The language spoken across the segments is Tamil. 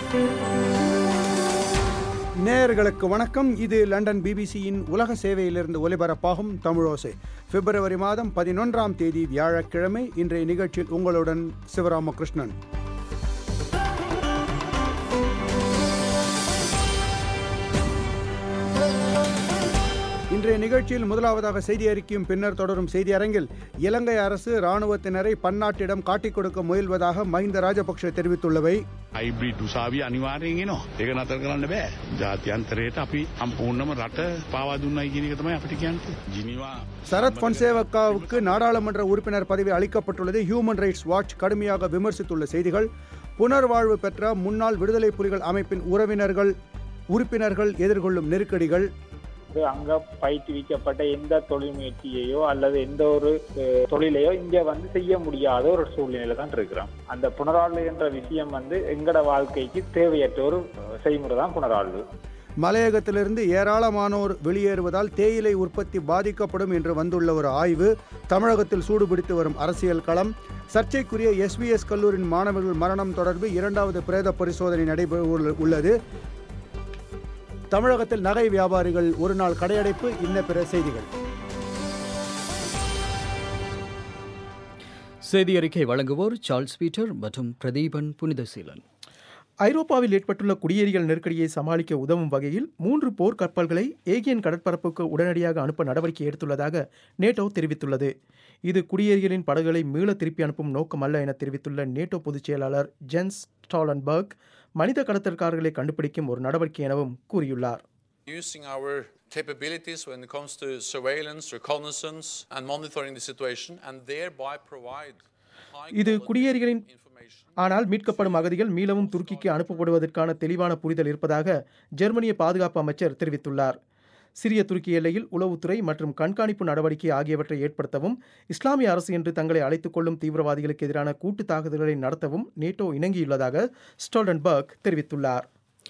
நேயர்களுக்கு வணக்கம் இது லண்டன் பிபிசியின் உலக சேவையிலிருந்து ஒலிபரப்பாகும் தமிழோசை பிப்ரவரி மாதம் பதினொன்றாம் தேதி வியாழக்கிழமை இன்றைய நிகழ்ச்சியில் உங்களுடன் சிவராமகிருஷ்ணன் இன்றைய நிகழ்ச்சியில் முதலாவதாக செய்தி அறிக்கையும் பின்னர் தொடரும் செய்தி அரங்கில் இலங்கை அரசு ராணுவத்தினரை பன்னாட்டிடம் காட்டிக் கொடுக்க முயல்வதாக மஹிந்த ராஜபக்ஷ தெரிவித்துள்ளவை හයිබ්‍රිඩ් උසාවිය අනිවාර්යෙන් එනවා. ඒක නතර කරන්න බෑ. ජාත්‍යන්තරයට අපි සම්පූර්ණම රට පාවා දුන්නයි කියන එක තමයි අපිට කියන්නේ. ජිනීවා சரத் பொன்சேவக்காவுக்கு நாடாளுமன்ற உறுப்பினர் பதவி அளிக்கப்பட்டுள்ளதை ஹியூமன் ரைட்ஸ் வாட்ச் கடுமையாக விமர்சித்துள்ள செய்திகள் புனர்வாழ்வு பெற்ற முன்னாள் விடுதலை புலிகள் அமைப்பின் உறவினர்கள் உறுப்பினர்கள் எதிர்கொள்ளும் நெருக்கடிகள் வந்து அங்க பயிற்றுவிக்கப்பட்ட எந்த தொழில் முயற்சியையோ அல்லது எந்த ஒரு அஹ், தொழிலையோ இங்க வந்து செய்ய முடியாத ஒரு சூழ்நிலையில தான் இருக்கிறோம் அந்த புனராழ்வு என்ற விஷயம் வந்து எங்கட வாழ்க்கைக்கு தேவையற்ற ஒரு அஹ், செய்முறை தான் புனராழ்வு மலையகத்திலிருந்து ஏராளமானோர் வெளியேறுவதால் தேயிலை உற்பத்தி பாதிக்கப்படும் என்று வந்துள்ள ஒரு ஆய்வு தமிழகத்தில் சூடுபிடித்து வரும் அரசியல் களம் சர்ச்சைக்குரிய எஸ்விஎஸ் கல்லூரியின் மாணவர்கள் மரணம் தொடர்பு இரண்டாவது பிரேத பரிசோதனை நடைபெற உள்ள- உள்ளது தமிழகத்தில் நகை வியாபாரிகள் ஒரு நாள் கடையடைப்பு இன்ன பிற செய்திகள் செய்தி அறிக்கை வழங்குவோர் சார்ல்ஸ் பீட்டர் மற்றும் பிரதீபன் புனிதசீலன் ஐரோப்பாவில் ஏற்பட்டுள்ள குடியேறிகள் நெருக்கடியை சமாளிக்க உதவும் வகையில் மூன்று போர் கப்பல்களை ஏகியன் கடற்பரப்புக்கு உடனடியாக அனுப்ப நடவடிக்கை எடுத்துள்ளதாக நேட்டோ தெரிவித்துள்ளது இது குடியேறிகளின் படகுகளை மீள திருப்பி அனுப்பும் நோக்கம் அல்ல என தெரிவித்துள்ள நேட்டோ பொதுச் செயலாளர் ஜென்ஸ் ஸ்டாலன்பர்க் மனித கடத்தற்காரர்களை கண்டுபிடிக்கும் ஒரு நடவடிக்கை எனவும் கூறியுள்ளார் using our capabilities when it comes to surveillance, reconnaissance, and monitoring the situation, and thereby provide high இது quality குடியேறிகளின் information. ஆனால் மீட்கப்படும் அகதிகள் மீளவும் துருக்கிக்கு அனுப்பப்படுவதற்கான தெளிவான புரிதல் இருப்பதாக ஜெர்மனிய பாதுகாப்பு அமைச்சர் தெரிவித்துள்ளார் சிரிய துருக்கி எல்லையில் உளவுத்துறை மற்றும் கண்காணிப்பு நடவடிக்கை ஆகியவற்றை ஏற்படுத்தவும் இஸ்லாமிய அரசு என்று தங்களை அழைத்துக் கொள்ளும் தீவிரவாதிகளுக்கு எதிரான கூட்டு தாக்குதல்களை நடத்தவும் நேட்டோ இணங்கியுள்ளதாக ஸ்டோல்டன்பர்க் தெரிவித்துள்ளார்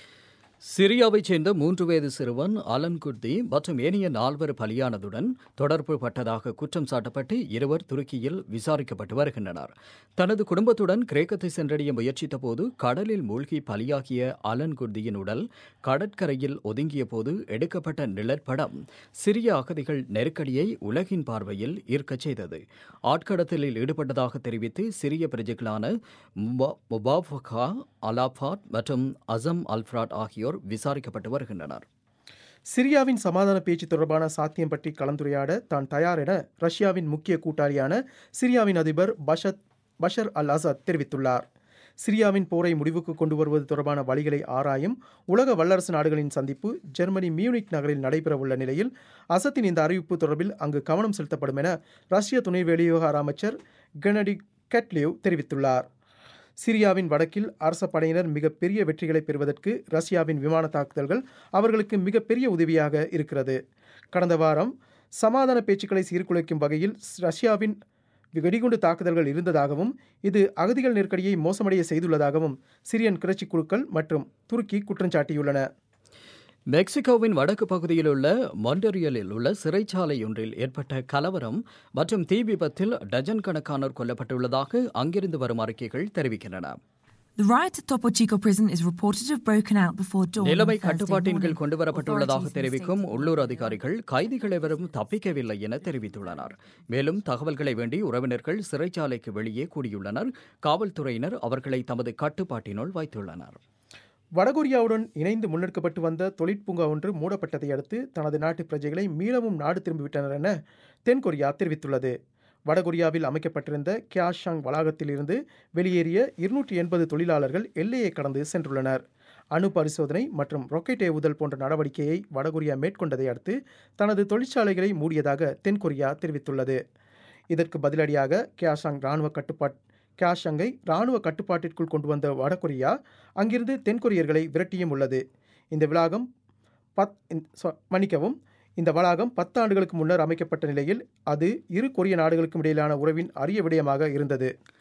சிரியாவைச் சேர்ந்த மூன்று வயது சிறுவன் அலன் குர்தி மற்றும் ஏனைய நால்வர் பலியானதுடன் தொடர்பு பட்டதாக குற்றம் சாட்டப்பட்டு இருவர் துருக்கியில் விசாரிக்கப்பட்டு வருகின்றனர் தனது குடும்பத்துடன் கிரேக்கத்தை சென்றடைய முயற்சித்த போது கடலில் மூழ்கி பலியாகிய அலன் குர்தியின் உடல் கடற்கரையில் ஒதுங்கிய போது எடுக்கப்பட்ட நிழற்படம் சிரிய அகதிகள் நெருக்கடியை உலகின் பார்வையில் ஈர்க்கச் செய்தது ஆட்கடத்தலில் ஈடுபட்டதாக தெரிவித்து சிரிய பிரஜைகளான முபா- முபாஃபகா அலாஃபாட் மற்றும் அசம் அல்ஃப்ராட் ஆகியோர் விசாரிக்கப்பட்டு வருகின்றனர் சிரியாவின் சமாதான பேச்சு தொடர்பான சாத்தியம் பற்றி கலந்துரையாட தான் தயார் என ரஷ்யாவின் முக்கிய கூட்டாளியான சிரியாவின் அதிபர் பஷத் பஷர் அல் அசத் தெரிவித்துள்ளார் சிரியாவின் போரை முடிவுக்கு கொண்டு வருவது தொடர்பான வழிகளை ஆராயும் உலக வல்லரசு நாடுகளின் சந்திப்பு ஜெர்மனி மியூனிக் நகரில் நடைபெறவுள்ள நிலையில் அசத்தின் இந்த அறிவிப்பு தொடர்பில் அங்கு கவனம் செலுத்தப்படும் என ரஷ்ய துணை வெளிவிவகார அமைச்சர் கெனடி கெட்லிவ் தெரிவித்துள்ளார் சிரியாவின் வடக்கில் அரச படையினர் மிகப்பெரிய வெற்றிகளை பெறுவதற்கு ரஷ்யாவின் விமான தாக்குதல்கள் அவர்களுக்கு மிகப்பெரிய உதவியாக இருக்கிறது கடந்த வாரம் சமாதான பேச்சுக்களை சீர்குலைக்கும் வகையில் ரஷ்யாவின் வெடிகுண்டு தாக்குதல்கள் இருந்ததாகவும் இது அகதிகள் நெருக்கடியை மோசமடைய செய்துள்ளதாகவும் சிரியன் கிளர்ச்சி குழுக்கள் மற்றும் துருக்கி குற்றம் சாட்டியுள்ளன மெக்சிகோவின் வடக்கு பகுதியில் உள்ள மொண்டரியலில் உள்ள சிறைச்சாலை ஒன்றில் ஏற்பட்ட கலவரம் மற்றும் தீ விபத்தில் டஜன் கணக்கானோர் கொல்லப்பட்டுள்ளதாக அங்கிருந்து வரும் அறிக்கைகள் தெரிவிக்கின்றன The riot at Topo Chico prison is reported to have broken out before dawn. on நிலைமை Thursday கட்டுப்பாட்டின் கீழ் morning. கொண்டு வரப்பட்டுள்ளதாக Authorities in the தெரிவிக்கும் state உள்ளூர் அதிகாரிகள் கைதிகள் எவரும் தப்பிக்கவில்லை என தெரிவித்துள்ளனர் மேலும் தகவல்களை வேண்டி உறவினர்கள் சிறைச்சாலைக்கு வெளியே கூடியுள்ளனர் காவல்துறையினர் அவர்களை தமது கட்டுப்பாட்டினுள் வைத்துள்ளனர் வடகொரியாவுடன் இணைந்து முன்னெடுக்கப்பட்டு வந்த தொழிற்பூங்கா ஒன்று மூடப்பட்டதை அடுத்து தனது நாட்டு பிரஜைகளை மீளவும் நாடு திரும்பிவிட்டனர் என தென்கொரியா தெரிவித்துள்ளது வடகொரியாவில் அமைக்கப்பட்டிருந்த கியாஷாங் வளாகத்திலிருந்து வெளியேறிய இருநூற்றி எண்பது தொழிலாளர்கள் எல்லையை கடந்து சென்றுள்ளனர் அணு பரிசோதனை மற்றும் ராக்கெட் ஏவுதல் போன்ற நடவடிக்கையை வடகொரியா மேற்கொண்டதை அடுத்து தனது தொழிற்சாலைகளை மூடியதாக தென்கொரியா தெரிவித்துள்ளது இதற்கு பதிலடியாக கியாஷாங் இராணுவ கட்டுப்பாட் கியாஷங்கை இராணுவ கட்டுப்பாட்டிற்குள் கொண்டு வந்த வடகொரியா அங்கிருந்து தென்கொரியர்களை விரட்டியும் உள்ளது இந்த விளாகம் பத் இந்த- சொ- மன்னிக்கவும் இந்த வளாகம் பத்து ஆண்டுகளுக்கு முன்னர் அமைக்கப்பட்ட நிலையில் அது இரு கொரிய நாடுகளுக்கும் இடையிலான உறவின் அரிய விடயமாக இருந்தது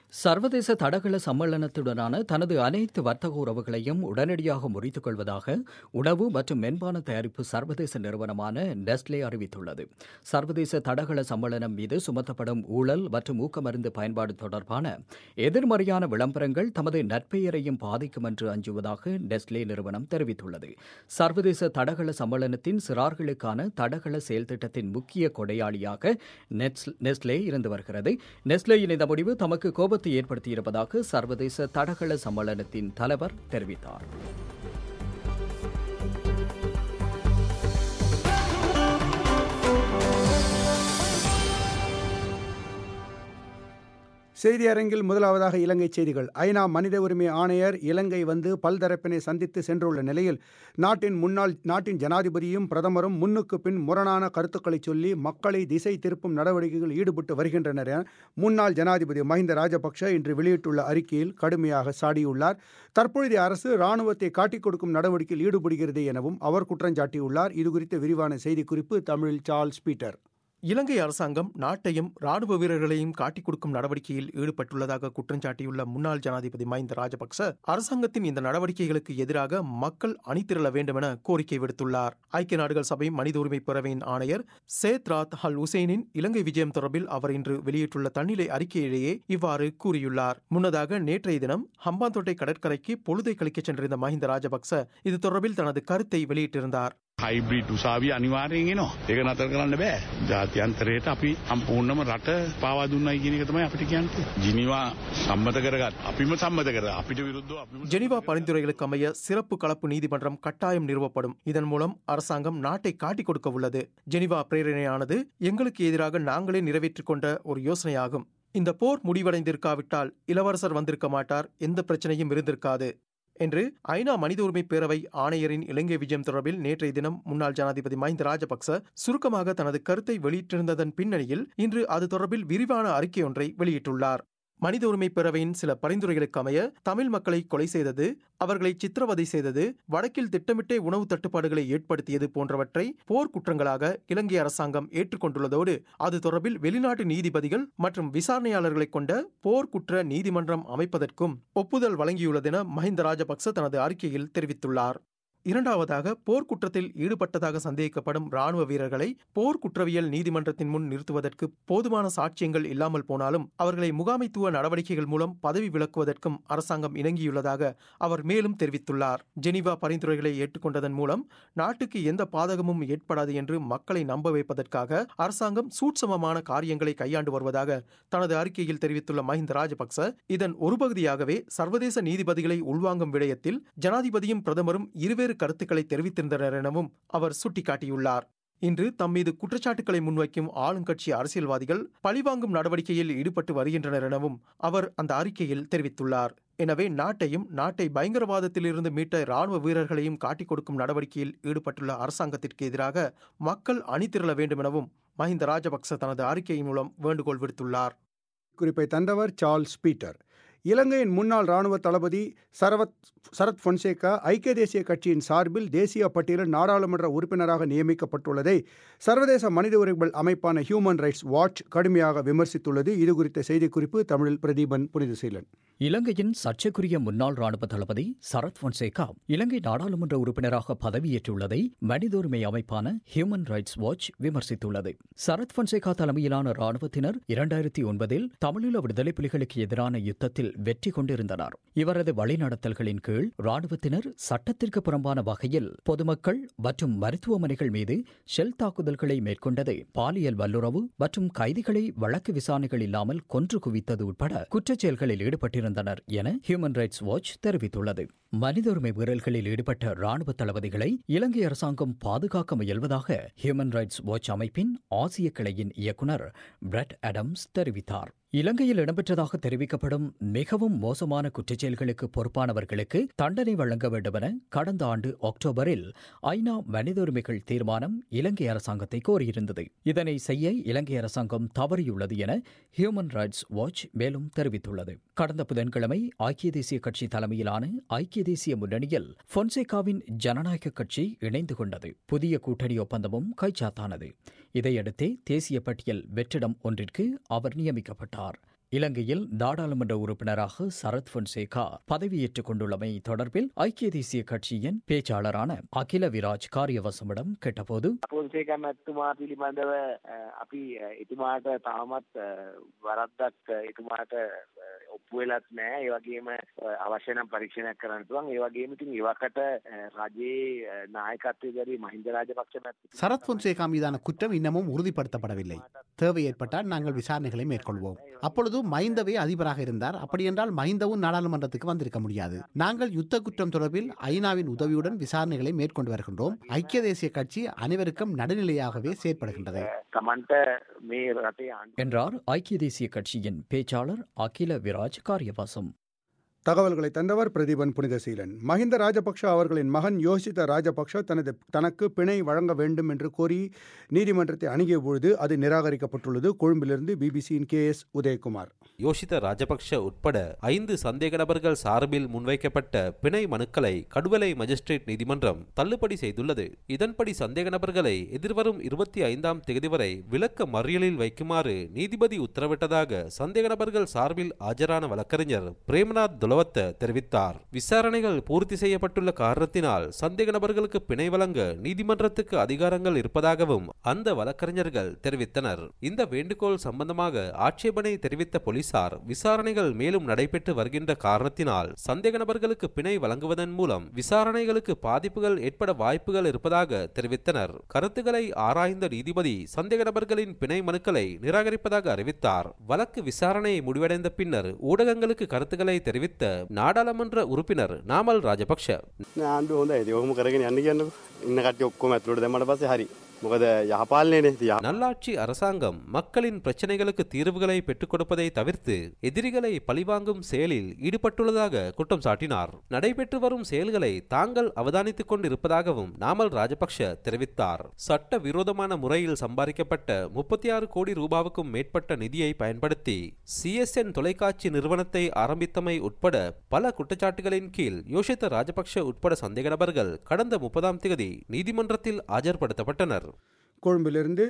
சர்வதேச தடகள சம்மேளனத்துடனான தனது அனைத்து வர்த்தக உறவுகளையும் உடனடியாக முறித்துக் கொள்வதாக உணவு மற்றும் மென்பான தயாரிப்பு சர்வதேச நிறுவனமான நெஸ்லே அறிவித்துள்ளது சர்வதேச தடகள சம்மேளனம் மீது சுமத்தப்படும் ஊழல் மற்றும் ஊக்கமருந்து பயன்பாடு தொடர்பான எதிர்மறையான விளம்பரங்கள் தமது நற்பெயரையும் பாதிக்கும் என்று அஞ்சுவதாக நெஸ்லே நிறுவனம் தெரிவித்துள்ளது சர்வதேச தடகள சம்மேளனத்தின் சிறார்களுக்கான தடகள செயல் திட்டத்தின் முக்கிய கொடையாளியாக நெஸ்லே இருந்து வருகிறது நெஸ்லேயின் இந்த முடிவு தமக்கு கோபத்தை ஏற்படுத்தியிருப்பதாக சர்வதேச தடகள சம்மேளனத்தின் தலைவர் தெரிவித்தார் செய்தி அரங்கில் முதலாவதாக இலங்கை செய்திகள் ஐநா மனித உரிமை ஆணையர் இலங்கை வந்து பல்தரப்பினை சந்தித்து சென்றுள்ள நிலையில் நாட்டின் முன்னாள் நாட்டின் ஜனாதிபதியும் பிரதமரும் முன்னுக்கு பின் முரணான கருத்துக்களை சொல்லி மக்களை திசை திருப்பும் நடவடிக்கைகள் ஈடுபட்டு வருகின்றனர் என முன்னாள் ஜனாதிபதி மஹிந்த ராஜபக்ஷ இன்று வெளியிட்டுள்ள அறிக்கையில் கடுமையாக சாடியுள்ளார் தற்பொழுதைய அரசு ராணுவத்தை காட்டிக் கொடுக்கும் நடவடிக்கையில் ஈடுபடுகிறது எனவும் அவர் குற்றஞ்சாட்டியுள்ளார் இதுகுறித்த விரிவான செய்திக்குறிப்பு தமிழில் சார்ல்ஸ் பீட்டர் இலங்கை அரசாங்கம் நாட்டையும் ராணுவ வீரர்களையும் காட்டிக் கொடுக்கும் நடவடிக்கையில் ஈடுபட்டுள்ளதாக குற்றஞ்சாட்டியுள்ள முன்னாள் ஜனாதிபதி மஹிந்த ராஜபக்ச அரசாங்கத்தின் இந்த நடவடிக்கைகளுக்கு எதிராக மக்கள் அணிதிரள வேண்டும் என கோரிக்கை விடுத்துள்ளார் ஐக்கிய நாடுகள் சபை மனித உரிமை பேரவையின் ஆணையர் சேத் ராத் அல் உசேனின் இலங்கை விஜயம் தொடர்பில் அவர் இன்று வெளியிட்டுள்ள தன்னிலை அறிக்கையிலேயே இவ்வாறு கூறியுள்ளார் முன்னதாக நேற்றைய தினம் ஹம்பாந்தோட்டை கடற்கரைக்கு பொழுதை கழிக்கச் சென்றிருந்த மஹிந்த ராஜபக்ச இது தொடர்பில் தனது கருத்தை வெளியிட்டிருந்தார் හයිබ්‍රිඩ් උසාවිය අනිවාර්යෙන් එනවා. ඒක නතර කරන්න බෑ. ජාත්‍යන්තරයට අපි සම්පූර්ණම රට පාවා දුන්නයි කියන එක තමයි අපිට කියන්නේ. ජිනීවා සම්මත කරගත් අපිම සම්මත කර අපිට විරුද්ධව අපිම ஜெனீவா பரிந்துரைகளுக்கு அமைய சிறப்பு கலப்பு நீதிமன்றம் கட்டாயம் நிறுவப்படும் இதன் மூலம் அரசாங்கம் நாட்டை காட்டிக் கொடுக்க உள்ளது ஜெனீவா பிரேரணையானது எங்களுக்கு எதிராக நாங்களே நிறைவேற்றிக் கொண்ட ஒரு யோசனையாகும் இந்த போர் முடிவடைந்திருக்காவிட்டால் இளவரசர் வந்திருக்க மாட்டார் எந்த பிரச்சனையும் இருந்திருக்காது என்று ஐநா மனித உரிமை பேரவை ஆணையரின் இலங்கை விஜயம் தொடர்பில் நேற்றைய தினம் முன்னாள் ஜனாதிபதி மஹிந்த ராஜபக்ச சுருக்கமாக தனது கருத்தை வெளியிட்டிருந்ததன் பின்னணியில் இன்று அது தொடர்பில் விரிவான அறிக்கை ஒன்றை வெளியிட்டுள்ளார் மனித உரிமை பேரவையின் சில பரிந்துரைகளுக்கு அமைய தமிழ் மக்களை கொலை செய்தது அவர்களை சித்திரவதை செய்தது வடக்கில் திட்டமிட்டே உணவு தட்டுப்பாடுகளை ஏற்படுத்தியது போன்றவற்றை போர் குற்றங்களாக இலங்கை அரசாங்கம் ஏற்றுக்கொண்டுள்ளதோடு அது தொடர்பில் வெளிநாட்டு நீதிபதிகள் மற்றும் விசாரணையாளர்களை கொண்ட போர் குற்ற நீதிமன்றம் அமைப்பதற்கும் ஒப்புதல் வழங்கியுள்ளதென மஹிந்த ராஜபக்ச தனது அறிக்கையில் தெரிவித்துள்ளார் இரண்டாவதாக போர்க்குற்றத்தில் ஈடுபட்டதாக சந்தேகிக்கப்படும் ராணுவ வீரர்களை போர் குற்றவியல் நீதிமன்றத்தின் முன் நிறுத்துவதற்கு போதுமான சாட்சியங்கள் இல்லாமல் போனாலும் அவர்களை முகாமைத்துவ நடவடிக்கைகள் மூலம் பதவி விலக்குவதற்கும் அரசாங்கம் இணங்கியுள்ளதாக அவர் மேலும் தெரிவித்துள்ளார் ஜெனீவா பரிந்துரைகளை ஏற்றுக்கொண்டதன் மூலம் நாட்டுக்கு எந்த பாதகமும் ஏற்படாது என்று மக்களை நம்ப வைப்பதற்காக அரசாங்கம் சூட்சமமான காரியங்களை கையாண்டு வருவதாக தனது அறிக்கையில் தெரிவித்துள்ள மஹிந்த ராஜபக்ச இதன் ஒரு பகுதியாகவே சர்வதேச நீதிபதிகளை உள்வாங்கும் விடயத்தில் ஜனாதிபதியும் பிரதமரும் இருவேறு கருத்துக்களை தெரிவித்திருந்தனர் எனவும் அவர் சுட்டிக்காட்டியுள்ளார் இன்று தம் மீது குற்றச்சாட்டுகளை முன்வைக்கும் ஆளுங்கட்சி அரசியல்வாதிகள் பழிவாங்கும் நடவடிக்கையில் ஈடுபட்டு வருகின்றனர் எனவும் அவர் அந்த அறிக்கையில் தெரிவித்துள்ளார் எனவே நாட்டையும் நாட்டை பயங்கரவாதத்திலிருந்து மீட்ட ராணுவ வீரர்களையும் காட்டிக் கொடுக்கும் நடவடிக்கையில் ஈடுபட்டுள்ள அரசாங்கத்திற்கு எதிராக மக்கள் அணிதிரள வேண்டும் எனவும் மஹிந்த ராஜபக்ச தனது அறிக்கையின் மூலம் வேண்டுகோள் விடுத்துள்ளார் குறிப்பை தந்தவர் சார்ல்ஸ் பீட்டர் இலங்கையின் முன்னாள் ராணுவ தளபதி சரவத் சரத் பொன்சேகா ஐக்கிய தேசிய கட்சியின் சார்பில் தேசிய பட்டியலில் நாடாளுமன்ற உறுப்பினராக நியமிக்கப்பட்டுள்ளதை சர்வதேச மனித உரிமைகள் அமைப்பான ஹியூமன் ரைட்ஸ் வாட்ச் கடுமையாக விமர்சித்துள்ளது இது குறித்த செய்திக்குறிப்பு தமிழில் பிரதீபன் புனிதசீலன் இலங்கையின் சர்ச்சைக்குரிய முன்னாள் ராணுவ தளபதி சரத் பொன்சேகா இலங்கை நாடாளுமன்ற உறுப்பினராக பதவியேற்றுள்ளதை மனித உரிமை அமைப்பான ஹியூமன் ரைட்ஸ் வாட்ச் விமர்சித்துள்ளது சரத் பொன்சேகா தலைமையிலான ராணுவத்தினர் இரண்டாயிரத்தி ஒன்பதில் தமிழீழ விடுதலை புலிகளுக்கு எதிரான யுத்தத்தில் வெற்றி கொண்டிருந்தனர் இவரது வழிநடத்தல்களின் கீழ் ராணுவத்தினர் சட்டத்திற்கு புறம்பான வகையில் பொதுமக்கள் மற்றும் மருத்துவமனைகள் மீது ஷெல் தாக்குதல்களை மேற்கொண்டது பாலியல் வல்லுறவு மற்றும் கைதிகளை வழக்கு விசாரணைகள் இல்லாமல் கொன்று குவித்தது உட்பட குற்றச்செயல்களில் ஈடுபட்டிருந்தனர் என ஹியூமன் ரைட்ஸ் வாட்ச் தெரிவித்துள்ளது மனித உரிமை மீறல்களில் ஈடுபட்ட ராணுவ தளபதிகளை இலங்கை அரசாங்கம் பாதுகாக்க முயல்வதாக ஹியூமன் ரைட்ஸ் வாட்ச் அமைப்பின் ஆசிய கிளையின் இயக்குநர் பிரெட் அடம்ஸ் தெரிவித்தார் இலங்கையில் இடம்பெற்றதாக தெரிவிக்கப்படும் மிகவும் மோசமான குற்றச்செயல்களுக்கு பொறுப்பானவர்களுக்கு தண்டனை வழங்க வேண்டுமென கடந்த ஆண்டு அக்டோபரில் ஐநா மனித உரிமைகள் தீர்மானம் இலங்கை அரசாங்கத்தை கோரியிருந்தது இதனை செய்ய இலங்கை அரசாங்கம் தவறியுள்ளது என ஹியூமன் ரைட்ஸ் வாட்ச் மேலும் தெரிவித்துள்ளது கடந்த புதன்கிழமை ஐக்கிய தேசிய கட்சி தலைமையிலான ஐக்கிய தேசிய முன்னணியில் பொன்சேகாவின் ஜனநாயக கட்சி இணைந்து கொண்டது புதிய கூட்டணி ஒப்பந்தமும் கைச்சாத்தானது இதையடுத்தே தேசிய பட்டியல் வெற்றிடம் ஒன்றிற்கு அவர் நியமிக்கப்பட்டார் இலங்கையில் நாடாளுமன்ற உறுப்பினராக சரத் பொன்சேகா பதவியேற்றுக் கொண்டுள்ளமை தொடர்பில் ஐக்கிய தேசிய கட்சியின் பேச்சாளரான அகில விராஜ் காரியவசமிடம் கேட்டபோது පොන්සේක මැත්තුමා පිළිබඳව අ, අපි අ, එතුමාට තාමත් අ, වරද්දක් අ, එතුමාට අ, ඔප්පු වෙලත් නෑ ඒ වගේම අ, අවශ්‍ය නම් පරීක්ෂණයක් කරන්න පුළුවන් ඒ වගේම ඉතින් ඒවකට අ, රජයේ අ, නායකත්වයේ දැරි මහින්ද රාජපක්ෂ මැතිතුමා சரத் பொன்சேகா மீதான குற்றம் இன்னமும் உறுதிப்படுத்தப்படவில்லை தேவை ஏற்பட்டால் நாங்கள் விசாரணைகளை மேற்கொள்வோம் அப்பொழுது மைந்தவே அதிபராக இருந்தார் அப்படியென்றால் மைந்தவும் நாடாளுமன்றத்துக்கு வந்திருக்க முடியாது நாங்கள் யுத்த குற்றம் தொடர்பில் ஐநாவின் உதவியுடன் விசாரணைகளை மேற்கொண்டு வருகின்றோம் ஐக்கிய தேசிய கட்சி அனைவருக்கும் நடுநிலையாகவே செயற்படுகின்றது තමන්ට මේ රටේ ආණ්ඩුව என்றார் ஐக்கிய தேசிய கட்சியின் பேச்சாளர் அகில விராஜ் காரியவாசம் தகவல்களை தந்தவர் பிரதீபன் புனிதசீலன் மஹிந்த ராஜபக்ஷ அவர்களின் மகன் யோசித்த ராஜபக்ஷ தனது தனக்கு பிணை வழங்க வேண்டும் என்று கோரி நீதிமன்றத்தை அணுகிய பொழுது அது நிராகரிக்கப்பட்டுள்ளது கொழும்பிலிருந்து பிபிசியின் கே எஸ் உதயகுமார் யோஷித ராஜபக்ஷ உட்பட ஐந்து சந்தேக நபர்கள் சார்பில் முன்வைக்கப்பட்ட பிணை மனுக்களை கடுவலை மஜிஸ்ட்ரேட் நீதிமன்றம் தள்ளுபடி செய்துள்ளது இதன்படி சந்தேக நபர்களை எதிர்வரும் இருபத்தி ஐந்தாம் தேதி வரை விளக்க மறியலில் வைக்குமாறு நீதிபதி உத்தரவிட்டதாக சந்தேக நபர்கள் சார்பில் ஆஜரான வழக்கறிஞர் பிரேமநாத் துலவத்த தெரிவித்தார் விசாரணைகள் பூர்த்தி செய்யப்பட்டுள்ள காரணத்தினால் சந்தேக நபர்களுக்கு பிணை வழங்க நீதிமன்றத்துக்கு அதிகாரங்கள் இருப்பதாகவும் அந்த வழக்கறிஞர்கள் தெரிவித்தனர் இந்த வேண்டுகோள் சம்பந்தமாக ஆட்சேபனை தெரிவித்த போலீசார் விசாரணைகள் மேலும் நடைபெற்று வருகின்ற காரணத்தினால் சந்தேக நபர்களுக்கு பிணை வழங்குவதன் மூலம் விசாரணைகளுக்கு பாதிப்புகள் ஏற்பட வாய்ப்புகள் இருப்பதாக தெரிவித்தனர் கருத்துக்களை ஆராய்ந்த நீதிபதி சந்தேக நபர்களின் பிணை மனுக்களை நிராகரிப்பதாக அறிவித்தார் வழக்கு விசாரணை முடிவடைந்த பின்னர் ஊடகங்களுக்கு கருத்துக்களை தெரிவித்த நாடாளுமன்ற உறுப்பினர் நாமல் ராஜபக்ஷ ආණ්ඩු හොඳ ඇති ඔහම කරගෙන යන්න කියන්න ඉන්න කට ඔක්කොම ඇතුළට දැමට පස්සේ හරි මොකද යහපාලනයනේ තියා நல்லாட்சி அரசாங்கம் மக்களின் பிரச்சனைகளுக்கு தீர்வுகளை பெற்றுக் கொடுப்பதை தவிர்த்து எதிரிகளை பழிவாங்கும் செயலில் ஈடுபட்டுள்ளதாக குற்றம் சாட்டினார் நடைபெற்று வரும் செயல்களை தாங்கள் அவதானித்துக் கொண்டிருப்பதாகவும் நாமல் ராஜபக்ஷ தெரிவித்தார் சட்ட விரோதமான முறையில் சம்பாதிக்கப்பட்ட முப்பத்தி ஆறு கோடி ரூபாவுக்கும் மேற்பட்ட நிதியை பயன்படுத்தி சிஎஸ்என் தொலைக்காட்சி நிறுவனத்தை ஆரம்பித்தமை உட்பட பல குற்றச்சாட்டுகளின் கீழ் யோஷித்த ராஜபக்ஷ உட்பட சந்தேக நபர்கள் கடந்த முப்பதாம் தேதி நீதிமன்றத்தில் ஆஜர்படுத்தப்பட்டனர் கொழும்பிலிருந்து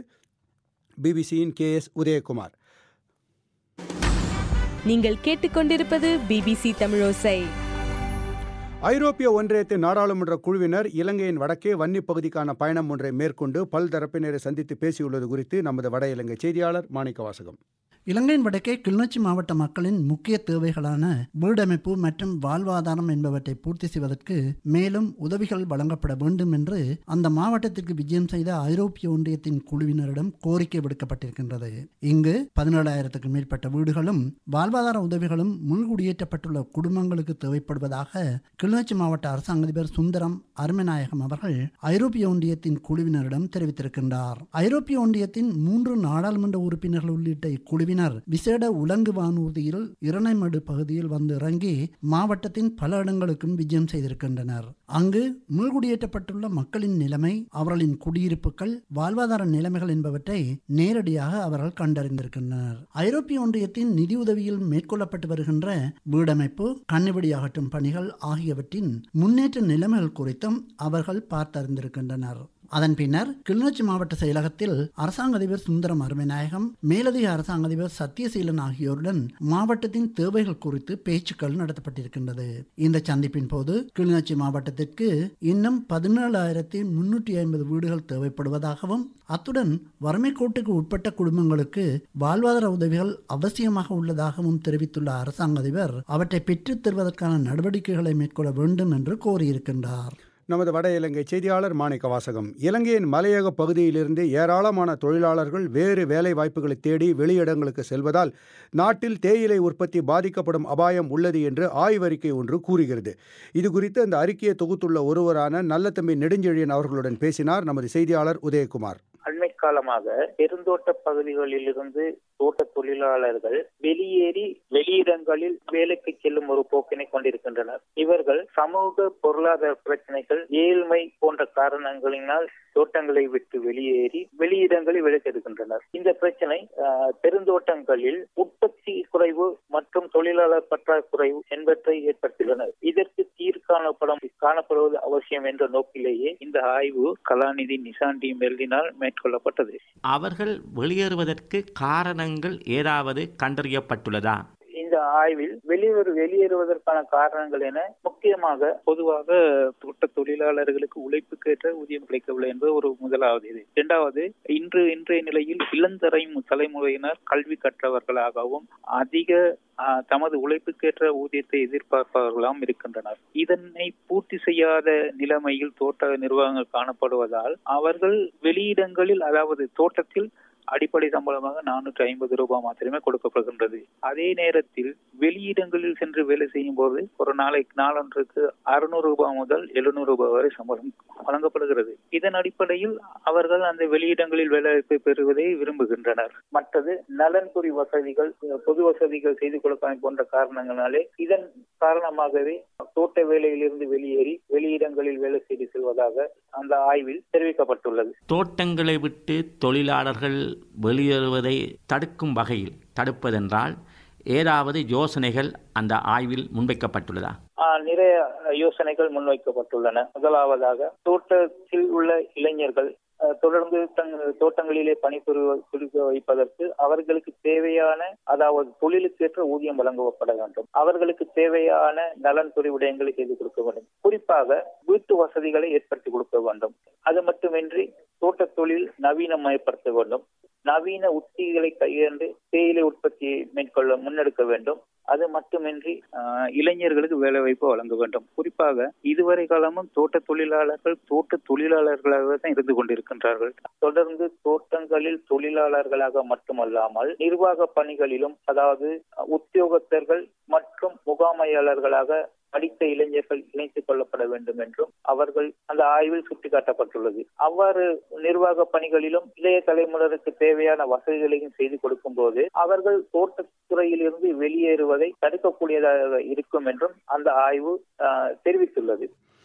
பிபிசியின் கே எஸ் உதயகுமார் நீங்கள் கேட்டுக்கொண்டிருப்பது பிபிசி தமிழோசை ஐரோப்பிய ஒன்றியத்தின் நாடாளுமன்ற குழுவினர் இலங்கையின் வடக்கே வன்னி பகுதிக்கான பயணம் ஒன்றை மேற்கொண்டு பல்தரப்பினரை சந்தித்து பேசியுள்ளது குறித்து நமது வட இலங்கை செய்தியாளர் மாணிக்க வாசகம் இலங்கையின் வடக்கே கிளிநொச்சி மாவட்ட மக்களின் முக்கிய தேவைகளான வீடமைப்பு மற்றும் வாழ்வாதாரம் என்பவற்றை பூர்த்தி செய்வதற்கு மேலும் உதவிகள் வழங்கப்பட வேண்டும் என்று அந்த மாவட்டத்திற்கு விஜயம் செய்த ஐரோப்பிய ஒன்றியத்தின் குழுவினரிடம் கோரிக்கை விடுக்கப்பட்டிருக்கின்றது இங்கு பதினேழாயிரத்துக்கும் மேற்பட்ட வீடுகளும் வாழ்வாதார உதவிகளும் முன்குடியேற்றப்பட்டுள்ள குடும்பங்களுக்கு தேவைப்படுவதாக கிளிநொச்சி மாவட்ட அரசாங்க அதிபர் சுந்தரம் அருமநாயகம் அவர்கள் ஐரோப்பிய ஒன்றியத்தின் குழுவினரிடம் தெரிவித்திருக்கின்றார் ஐரோப்பிய ஒன்றியத்தின் மூன்று நாடாளுமன்ற உறுப்பினர்கள் உள்ளிட்ட இக்குழுவினர் விசேட உலங்கு வானூர்தியில் இரணைமடு பகுதியில் வந்து இறங்கி மாவட்டத்தின் பல இடங்களுக்கும் விஜயம் செய்திருக்கின்றனர் அங்கு மீள்குடியேற்றப்பட்டுள்ள மக்களின் நிலைமை அவர்களின் குடியிருப்புகள் வாழ்வாதார நிலைமைகள் என்பவற்றை நேரடியாக அவர்கள் கண்டறிந்திருக்கின்றனர் ஐரோப்பிய ஒன்றியத்தின் நிதியுதவியில் மேற்கொள்ளப்பட்டு வருகின்ற வீடமைப்பு கண்ணிவெடி அகற்றும் பணிகள் ஆகியவற்றின் முன்னேற்ற நிலைமைகள் குறித்தும் அவர்கள் பார்த்தறிந்திருக்கின்றனர் அதன் பின்னர் கிளிநொச்சி மாவட்ட செயலகத்தில் அரசாங்க அதிபர் சுந்தரம் அருமைநாயகம் மேலதிக அரசாங்க அதிபர் சத்தியசீலன் ஆகியோருடன் மாவட்டத்தின் தேவைகள் குறித்து பேச்சுக்கள் நடத்தப்பட்டிருக்கின்றது இந்த சந்திப்பின் போது கிளிநொச்சி மாவட்டத்திற்கு இன்னும் பதினேழாயிரத்தி முன்னூற்றி ஐம்பது வீடுகள் தேவைப்படுவதாகவும் அத்துடன் வறுமை கோட்டுக்கு உட்பட்ட குடும்பங்களுக்கு வாழ்வாதார உதவிகள் அவசியமாக உள்ளதாகவும் தெரிவித்துள்ள அரசாங்க அதிபர் அவற்றை பெற்றுத் தருவதற்கான நடவடிக்கைகளை மேற்கொள்ள வேண்டும் என்று கோரியிருக்கின்றார் நமது வட இலங்கை செய்தியாளர் மாணிக்க வாசகம் இலங்கையின் மலையக பகுதியிலிருந்து ஏராளமான தொழிலாளர்கள் வேறு வேலை வாய்ப்புகளை தேடி வெளியிடங்களுக்கு செல்வதால் நாட்டில் தேயிலை உற்பத்தி பாதிக்கப்படும் அபாயம் உள்ளது என்று ஆய்வறிக்கை ஒன்று கூறுகிறது இது குறித்து அந்த அறிக்கையை தொகுத்துள்ள ஒருவரான நல்லத்தம்பி நெடுஞ்செழியன் அவர்களுடன் பேசினார் நமது செய்தியாளர் உதயகுமார் அண்மை காலமாக பெருந்தோட்ட பகுதிகளில் இருந்து தோட்ட தொழிலாளர்கள் வெளியேறி வெளியிடங்களில் வேலைக்கு செல்லும் ஒரு போக்கினை கொண்டிருக்கின்றனர் இவர்கள் சமூக பொருளாதார பிரச்சனைகள் ஏழ்மை போன்ற காரணங்களினால் தோட்டங்களை விட்டு வெளியேறி வெளியிடங்களில் வேலை செய்கின்றனர் இந்த பிரச்சனை பெருந்தோட்டங்களில் உற்பத்தி குறைவு மற்றும் தொழிலாளர் பற்றாக்குறை என்பதை ஏற்படுத்தியுள்ளனர் இதற்கு தீர்வு காணப்படும் காணப்படுவது அவசியம் என்ற நோக்கிலேயே இந்த ஆய்வு கலாநிதி நிசாண்டி மெல்லினால் மேற்கொள்ளப்பட்டது அவர்கள் வெளியேறுவதற்கு காரணங்கள் ஏதாவது கண்டறியப்பட்டுள்ளதா இந்த ஆய்வில் வெளியூர் வெளியேறுவதற்கான காரணங்கள் என முக்கியமாக பொதுவாக தோட்ட தொழிலாளர்களுக்கு உழைப்புக்கேற்ற ஊதியம் கிடைக்கவில்லை என்பது ஒரு முதலாவது இது இரண்டாவது இன்று இன்றைய நிலையில் இளந்தரை தலைமுறையினர் கல்வி கற்றவர்களாகவும் அதிக ஆஹ், தமது உழைப்புக்கேற்ற ஊதியத்தை எதிர்பார்ப்பவர்களாம் இருக்கின்றனர் இதனை பூர்த்தி செய்யாத நிலைமையில் தோட்ட நிர்வாகங்கள் காணப்படுவதால் அவர்கள் வெளியிடங்களில் அதாவது தோட்டத்தில் அடிப்படை சம்பளமாக நானூற்றி ஐம்பது ரூபாய் மாத்திரமே கொடுக்கப்படுகின்றது அதே நேரத்தில் வெளியிடங்களில் சென்று வேலை செய்யும் போது ஒரு நாளைக்கு நாளொன்றுக்கு அறுநூறு ரூபாய் முதல் எழுநூறு ரூபாய் வரை சம்பளம் வழங்கப்படுகிறது இதன் அடிப்படையில் அவர்கள் அந்த வெளியிடங்களில் வேலைவாய்ப்பை பெறுவதை விரும்புகின்றனர் மற்றது நலன்புரி வசதிகள் பொது வசதிகள் செய்து கொடுக்காமை போன்ற காரணங்களாலே இதன் காரணமாகவே தோட்ட வேலையிலிருந்து வெளியேறி வெளியிடங்களில் வேலை செய்து செல்வதாக அந்த ஆய்வில் தெரிவிக்கப்பட்டுள்ளது தோட்டங்களை விட்டு தொழிலாளர்கள் வெளியேறுவதை தடுக்கும் வகையில் தடுப்பதென்றால் ஏதாவது யோசனைகள் அந்த ஆய்வில் முன்வைக்கப்பட்டுள்ளதா ஆஹ் நிறைய யோசனைகள் முன்வைக்கப்பட்டுள்ளன முதலாவதாக தோட்டத்தில் உள்ள இளைஞர்கள் அஹ், தொடர்ந்து தங்கள் தோட்டங்களிலே பணிபுரிய புரிய வைப்பதற்கு அவர்களுக்கு தேவையான அதாவது தொழிலுக்கேற்ற ஊதியம் வழங்கப்பட வேண்டும் அவர்களுக்கு தேவையான நலன்புரி விடயங்களை செய்து கொடுக்க வேண்டும் குறிப்பாக வீட்டு வசதிகளை ஏற்படுத்தி கொடுக்க வேண்டும் அது மட்டுமின்றி தோட்ட தொழில் நவீனமயப்படுத்த வேண்டும் நவீன உத்திகளை கையாண்டு தேயிலை உற்பத்தியை மேற்கொள்ள முன்னெடுக்க வேண்டும் அது மட்டுமின்றி ஆஹ், இளைஞர்களுக்கு வேலை வாய்ப்பு வழங்க வேண்டும் குறிப்பாக இதுவரை காலமும் தோட்ட தொழிலாளர்கள் தோட்ட தொழிலாளர்களாக தான் இருந்து கொண்டிருக்கின்றார்கள் தொடர்ந்து தோட்டங்களில் தொழிலாளர்களாக மட்டுமல்லாமல் நிர்வாக பணிகளிலும் அதாவது உத்தியோகத்தர்கள் மற்றும் முகாமையாளர்களாக படித்த இளைஞர்கள் இணைத்துக் கொள்ளப்பட வேண்டும் என்றும் அவர்கள் அந்த ஆய்வில் சுட்டிக்காட்டப்பட்டுள்ளது அவ்வாறு நிர்வாக பணிகளிலும் இளைய தலைமுறைக்கு தேவையான வசதிகளையும் செய்து கொடுக்கும் போது அவர்கள் தோட்டத்துறையில் இருந்து வெளியேறுவதை தடுக்கக்கூடியதாக இருக்கும் என்றும் அந்த ஆய்வு ஆஹ், தெரிவித்துள்ளது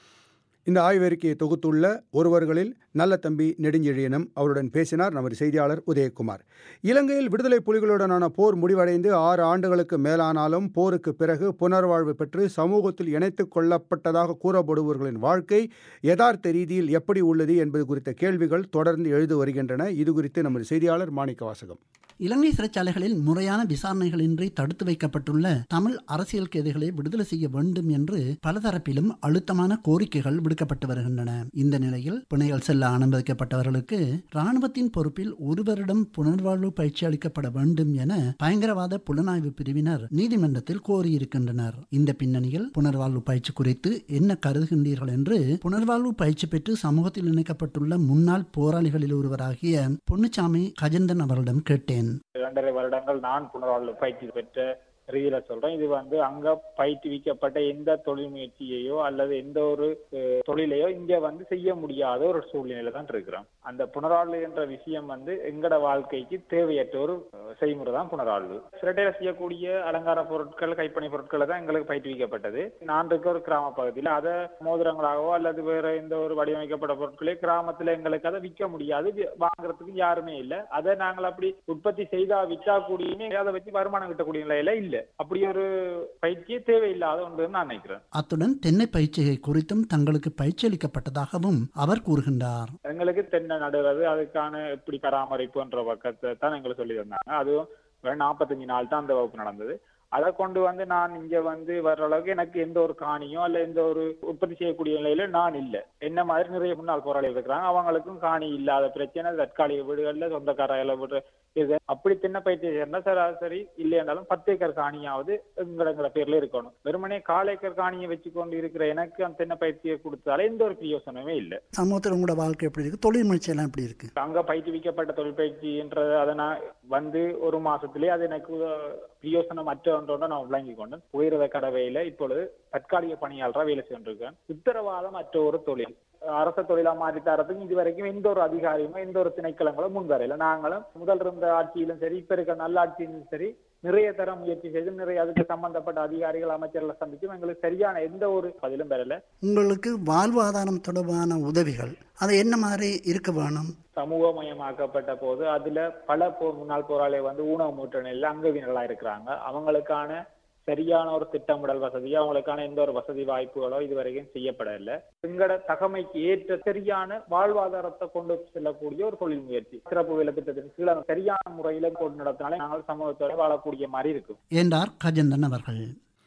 இந்த ஆய்வறிக்கையை தொகுத்துள்ள ஒருவர்களில் நல்ல தம்பி நெடுஞ்செழியனும் அவருடன் பேசினார் நமது செய்தியாளர் உதயகுமார் இலங்கையில் விடுதலை புலிகளுடனான போர் முடிவடைந்து ஆறு ஆண்டுகளுக்கு மேலானாலும் போருக்கு பிறகு புனர்வாழ்வு பெற்று சமூகத்தில் இணைத்துக் கொள்ளப்பட்டதாக கூறப்படுபவர்களின் வாழ்க்கை யதார்த்த ரீதியில் எப்படி உள்ளது என்பது குறித்த கேள்விகள் தொடர்ந்து எழுது வருகின்றன இது குறித்து நமது செய்தியாளர் மாணிக்க வாசகம் இலங்கை சிறைச்சாலைகளில் முறையான விசாரணைகளின்றி தடுத்து வைக்கப்பட்டுள்ள தமிழ் அரசியல் கைதிகளை விடுதலை செய்ய வேண்டும் என்று பலதரப்பிலும் அழுத்தமான கோரிக்கைகள் விடுக்கப்பட்டு வருகின்றன இந்த நிலையில் பிணைகள் செல்ல அனுமதிக்கப்பட்டவர்களுக்கு இராணுவத்தின் பொறுப்பில் ஒருவரிடம் புனர்வாழ்வு பயிற்சி அளிக்கப்பட வேண்டும் என பயங்கரவாத புலனாய்வு பிரிவினர் நீதிமன்றத்தில் கோரியிருக்கின்றனர் இந்த பின்னணியில் புனர்வாழ்வு பயிற்சி குறித்து என்ன கருதுகின்றீர்கள் என்று புனர்வாழ்வு பயிற்சி பெற்று சமூகத்தில் இணைக்கப்பட்டுள்ள முன்னாள் போராளிகளில் ஒருவராகிய பொன்னுச்சாமி கஜந்தன் அவரிடம் கேட்டேன் இரண்டரை வருடங்கள் நான் புனர்வாழ்வு பயிற்சி பெற்ற ரீதியில சொல்றேன் இது வந்து அங்க பயிற்றுவிக்கப்பட்ட எந்த தொழில் முயற்சியையோ அல்லது எந்த ஒரு அஹ், தொழிலையோ இங்க வந்து செய்ய முடியாத ஒரு சூழ்நிலையில தான் இருக்கிறோம் அந்த புனர்வாழ்வு என்ற விஷயம் வந்து எங்கட வாழ்க்கைக்கு தேவையற்ற ஒரு அஹ், செய்முறை தான் புனர்வாழ்வு சிரட்டையில செய்யக்கூடிய அலங்கார பொருட்கள் கைப்பணி பொருட்களை தான் எங்களுக்கு பயிற்றுவிக்கப்பட்டது நான் இருக்க ஒரு கிராம பகுதியில் அதை மோதிரங்களாகவோ அல்லது வேற எந்த ஒரு வடிவமைக்கப்பட்ட பொருட்களே கிராமத்துல எங்களுக்கு அதை விற்க முடியாது வி- வாங்குறதுக்கு யாருமே இல்ல அதை நாங்கள் அப்படி உற்பத்தி செய்தா விற்றா கூடியுமே அதை வச்சு வருமானம் கிட்டக்கூடிய நிலையில இல்ல அப்படி ஒரு பயிற்சியே தேவையில்லாத ஒன்றுன்னு நான் நினைக்கிறேன் அத்துடன் தென்னை பயிற்சிகை குறித்தும் தங்களுக்கு பயிற்சி அளிக்கப்பட்டதாகவும் அவர் கூறுகின்றார் எங்களுக்கு தென்னை நடுவது அதுக்கான எப்படி பராமரிப்புன்ற பக்கத்தை தான் எங்களுக்கு சொல்லி தந்தாங்க அதுவும் வெறும் நாற்பத்தஞ்சு நாள் தான் அந்த வகுப்பு நடந்தது அதை கொண்டு வந்து நான் இங்க வந்து வர்ற அளவுக்கு எனக்கு எந்த ஒரு காணியோ அல்ல எந்த ஒரு உற்பத்தி செய்யக்கூடிய நிலையில நான் இல்ல என்ன மாதிரி நிறைய முன்னாள் போராளிகள் இருக்கிறாங்க அவங்களுக்கும் காணி இல்லாத பிரச்சனை தற்காலிக வீடுகள்ல சொந்தக்கார வீடு இது அப்படி தின்ன பயிற்சி சேர்ந்தா சராசரி இல்லையாண்டாலும் பத்து ஏக்கர் காணியாவது எங்கடங்கிற பேர்ல இருக்கணும் வெறுமனே கால் ஏக்கர் காணியை வச்சுக்கொண்டு இருக்கிற எனக்கு அந்த தென்னை பயிற்சியை கொடுத்தாலே எந்த ஒரு பிரயோசனமே இல்லை சமூகத்தில் உங்களோட வாழ்க்கை எப்படி இருக்கு தொழில் முயற்சி எல்லாம் எப்படி இருக்கு அங்க பயிற்றுவிக்கப்பட்ட தொழில் பயிற்சின்றது அதை நான் வந்து ஒரு மாசத்திலே அது எனக்கு பிரயோசனமற்ற ஒன்றோட நான் விளங்கி கொண்டேன் புகையிரத கடவையில இப்பொழுது தற்காலிக பணியாளராக வேலை செஞ்சிருக்கேன் உத்தரவாதம் அற்ற ஒரு தொழில் அரச தொழிலா மாற்றி தரத்துக்கு இது வரைக்கும் எந்த ஒரு அதிகாரியுமோ எந்த ஒரு திணைக்களங்களும் முன் வரையில நாங்களும் முதல் இருந்த ஆட்சியிலும் சரி இப்ப இருக்க நல்ல ஆட்சியிலும் சரி நிறைய தர முயற்சி செய்து நிறைய அதுக்கு சம்பந்தப்பட்ட அதிகாரிகள் அமைச்சர்களை சந்திச்சும் எங்களுக்கு சரியான எந்த ஒரு பதிலும் பெறல உங்களுக்கு வாழ்வாதாரம் தொடர்பான உதவிகள் அது என்ன மாதிரி இருக்க வேணும் சமூகமயமாக்கப்பட்ட போது அதுல பல போர் முன்னாள் போராளி வந்து ஊனமுற்ற நிலையில அங்கவினர்களா இருக்கிறாங்க அவங்களுக்கான சரியான ஒரு திட்டமிடல் வசதி அவங்களுக்கான எந்த ஒரு வசதி வாய்ப்புகளோ இதுவரைக்கும் செய்யப்படவில்லை எங்கட தகமைக்கு ஏற்ற சரியான வாழ்வாதாரத்தை கொண்டு செல்லக்கூடிய ஒரு தொழில் முயற்சி சிறப்பு வேலை திட்டத்தின் கீழே சரியான முறையில கொண்டு நடத்தினாலே நாங்கள் சமூகத்தோட வாழக்கூடிய மாதிரி இருக்கும் என்றார் கஜந்தன் அவர்கள்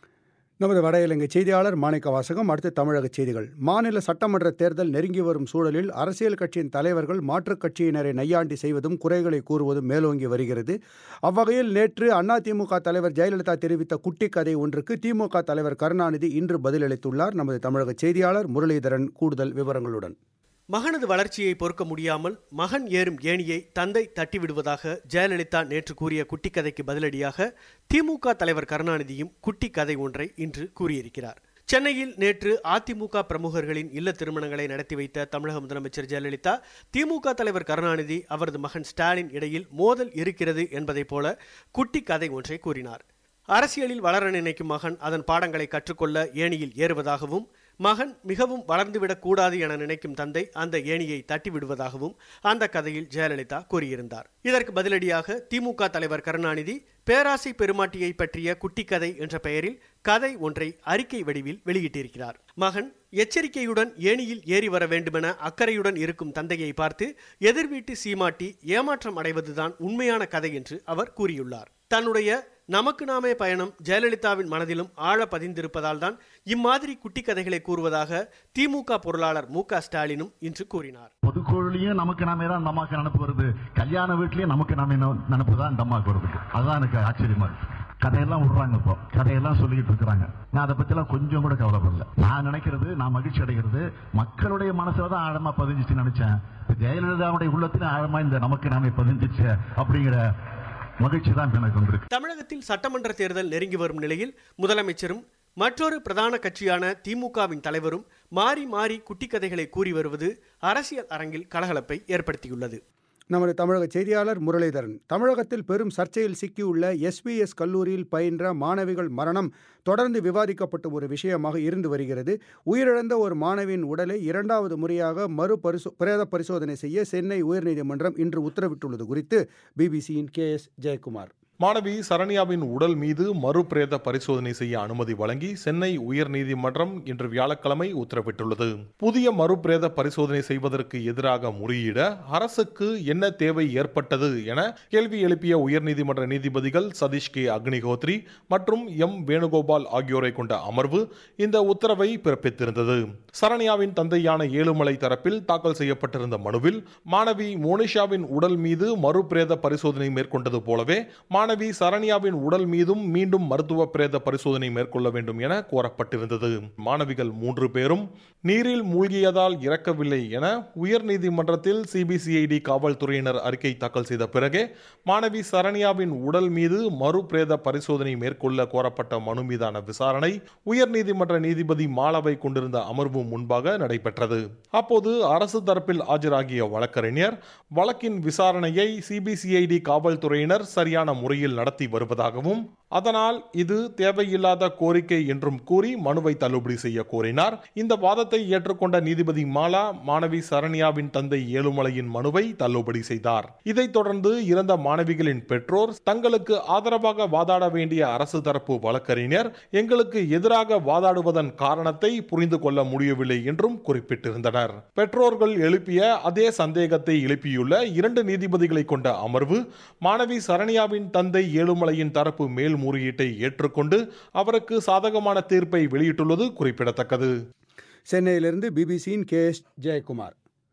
நமது வட இலங்கை செய்தியாளர் மாணிக்க வாசகம் அடுத்து தமிழக செய்திகள் மாநில சட்டமன்ற தேர்தல் நெருங்கி வரும் சூழலில் அரசியல் கட்சியின் தலைவர்கள் மாற்றுக் கட்சியினரை நையாண்டி செய்வதும் குறைகளை கூறுவதும் மேலோங்கி வருகிறது அவ்வகையில் நேற்று அதிமுக தலைவர் ஜெயலலிதா தெரிவித்த குட்டி கதை ஒன்றுக்கு திமுக தலைவர் கருணாநிதி இன்று பதிலளித்துள்ளார் நமது தமிழக செய்தியாளர் முரளிதரன் கூடுதல் விவரங்களுடன் மகனது வளர்ச்சியை பொறுக்க முடியாமல் மகன் ஏறும் ஏணியை தந்தை தட்டிவிடுவதாக ஜெயலலிதா நேற்று கூறிய குட்டி கதைக்கு பதிலடியாக திமுக தலைவர் கருணாநிதியும் குட்டி கதை ஒன்றை இன்று கூறியிருக்கிறார் சென்னையில் நேற்று அதிமுக பிரமுகர்களின் இல்ல திருமணங்களை நடத்தி வைத்த தமிழக முதலமைச்சர் ஜெயலலிதா திமுக தலைவர் கருணாநிதி அவரது மகன் ஸ்டாலின் இடையில் மோதல் இருக்கிறது என்பதைப் போல குட்டி கதை ஒன்றை கூறினார் அரசியலில் வளர நினைக்கும் மகன் அதன் பாடங்களை கற்றுக்கொள்ள ஏணியில் ஏறுவதாகவும் மகன் மிகவும் வளர்ந்துவிடக் கூடாது என நினைக்கும் தந்தை அந்த ஏணியை தட்டி விடுவதாகவும் அந்த கதையில் ஜெயலலிதா கூறியிருந்தார் இதற்கு பதிலடியாக திமுக தலைவர் கருணாநிதி பேராசை பெருமாட்டியை பற்றிய குட்டி கதை என்ற பெயரில் கதை ஒன்றை அறிக்கை வடிவில் வெளியிட்டிருக்கிறார் மகன் எச்சரிக்கையுடன் ஏணியில் ஏறி வர வேண்டுமென அக்கறையுடன் இருக்கும் தந்தையை பார்த்து எதிர்வீட்டு சீமாட்டி ஏமாற்றம் அடைவதுதான் உண்மையான கதை என்று அவர் கூறியுள்ளார் தன்னுடைய நமக்கு நாமே பயணம் ஜெயலலிதாவின் மனதிலும் ஆழ பதிந்திருப்பதால் தான் இம்மாதிரி குட்டி கதைகளை கூறுவதாக திமுக பொருளாளர் மு ஸ்டாலினும் இன்று கூறினார் பொதுக்குழுலையும் நமக்கு நாமே தான் இந்த அம்மாக்கு நினப்பு வருது கல்யாண வீட்லயும் நமக்கு நாமே நினப்பு தான் இந்த அம்மாக்கு வருது அதுதான் எனக்கு ஆச்சரியமா இருக்கு கதையெல்லாம் விடுறாங்க இப்போ கதையெல்லாம் சொல்லிட்டு இருக்கிறாங்க நான் அதை பத்திலாம் கொஞ்சம் கூட கவலைப்படல நான் நினைக்கிறது நான் மகிழ்ச்சி அடைகிறது மக்களுடைய மனசுல தான் ஆழமா பதிஞ்சிச்சு நினைச்சேன் ஜெயலலிதாவுடைய உள்ளத்திலும் ஆழமா இந்த நமக்கு நாமே பதிஞ்சிச்சு அப்படிங்கிற மகிழ்ச்சி தான் எனக்கு வந்திருக்கு தமிழகத்தில் சட்டமன்ற தேர்தல் நெருங்கி வரும் நிலையில் முதலமைச்சரும் மற்றொரு பிரதான கட்சியான திமுகவின் தலைவரும் மாறி மாறி குட்டி கதைகளை கூறி வருவது அரசியல் அரங்கில் கலகலப்பை ஏற்படுத்தியுள்ளது நமது தமிழக செய்தியாளர் முரளிதரன் தமிழகத்தில் பெரும் சர்ச்சையில் சிக்கியுள்ள எஸ்பிஎஸ் கல்லூரியில் பயின்ற மாணவிகள் மரணம் தொடர்ந்து விவாதிக்கப்பட்ட ஒரு விஷயமாக இருந்து வருகிறது உயிரிழந்த ஒரு மாணவியின் உடலை இரண்டாவது முறையாக மறு பரிசோ பிரேத பரிசோதனை செய்ய சென்னை உயர்நீதிமன்றம் இன்று உத்தரவிட்டுள்ளது குறித்து பிபிசியின் கே எஸ் ஜெயக்குமார் மாணவி சரண்யாவின் உடல் மீது மறுபிரேத பரிசோதனை செய்ய அனுமதி வழங்கி சென்னை உயர்நீதிமன்றம் இன்று வியாழக்கிழமை உத்தரவிட்டுள்ளது புதிய மறுபிரேத பரிசோதனை செய்வதற்கு எதிராக முறையிட அரசுக்கு என்ன தேவை ஏற்பட்டது என கேள்வி எழுப்பிய உயர்நீதிமன்ற நீதிபதிகள் சதீஷ் கே அக்னிஹோத்ரி மற்றும் எம் வேணுகோபால் ஆகியோரை கொண்ட அமர்வு இந்த உத்தரவை பிறப்பித்திருந்தது சரண்யாவின் தந்தையான ஏழுமலை தரப்பில் தாக்கல் செய்யப்பட்டிருந்த மனுவில் மாணவி மோனிஷாவின் உடல் மீது மறுபிரேத பரிசோதனை மேற்கொண்டது போலவே மாணவி சரண்யாவின் உடல் மீதும் மீண்டும் மருத்துவ பிரேத பரிசோதனை மேற்கொள்ள வேண்டும் என கோரப்பட்டிருந்தது மாணவிகள் மூன்று பேரும் நீரில் மூழ்கியதால் இறக்கவில்லை என உயர்நீதிமன்றத்தில் சிபிசிஐடி காவல்துறையினர் அறிக்கை தாக்கல் செய்த பிறகே மாணவி சரண்யாவின் உடல் மீது மறுபிரேத பரிசோதனை மேற்கொள்ள கோரப்பட்ட மனு மீதான விசாரணை உயர்நீதிமன்ற நீதிபதி மாலாவை கொண்டிருந்த அமர்வு முன்பாக நடைபெற்றது அப்போது அரசு தரப்பில் ஆஜராகிய வழக்கறிஞர் வழக்கின் விசாரணையை சிபிசிஐடி காவல்துறையினர் சரியான முறையில் நடத்தி வருவதாகவும் அதனால் இது தேவையில்லாத கோரிக்கை என்றும் கூறி மனுவை தள்ளுபடி செய்ய கோரினார் இந்த வாதத்தை ஏற்றுக்கொண்ட நீதிபதி மாலா மாணவி சரண்யாவின் தந்தை ஏழுமலையின் மனுவை தள்ளுபடி செய்தார் இதைத் தொடர்ந்து இறந்த மாணவிகளின் பெற்றோர் தங்களுக்கு ஆதரவாக வாதாட வேண்டிய அரசு தரப்பு வழக்கறிஞர் எங்களுக்கு எதிராக வாதாடுவதன் காரணத்தை புரிந்து கொள்ள முடியவில்லை என்றும் குறிப்பிட்டிருந்தனர் பெற்றோர்கள் எழுப்பிய அதே சந்தேகத்தை எழுப்பியுள்ள இரண்டு நீதிபதிகளை கொண்ட அமர்வு மாணவி சரண்யாவின் தந்தை ஏழுமலையின் தரப்பு மேல்முறையீட்டை ஏற்றுக்கொண்டு அவருக்கு சாதகமான தீர்ப்பை வெளியிட்டுள்ளது குறிப்பிடத்தக்கது சென்னையிலிருந்து பிபிசியின் கே எஸ் ஜெயக்குமார்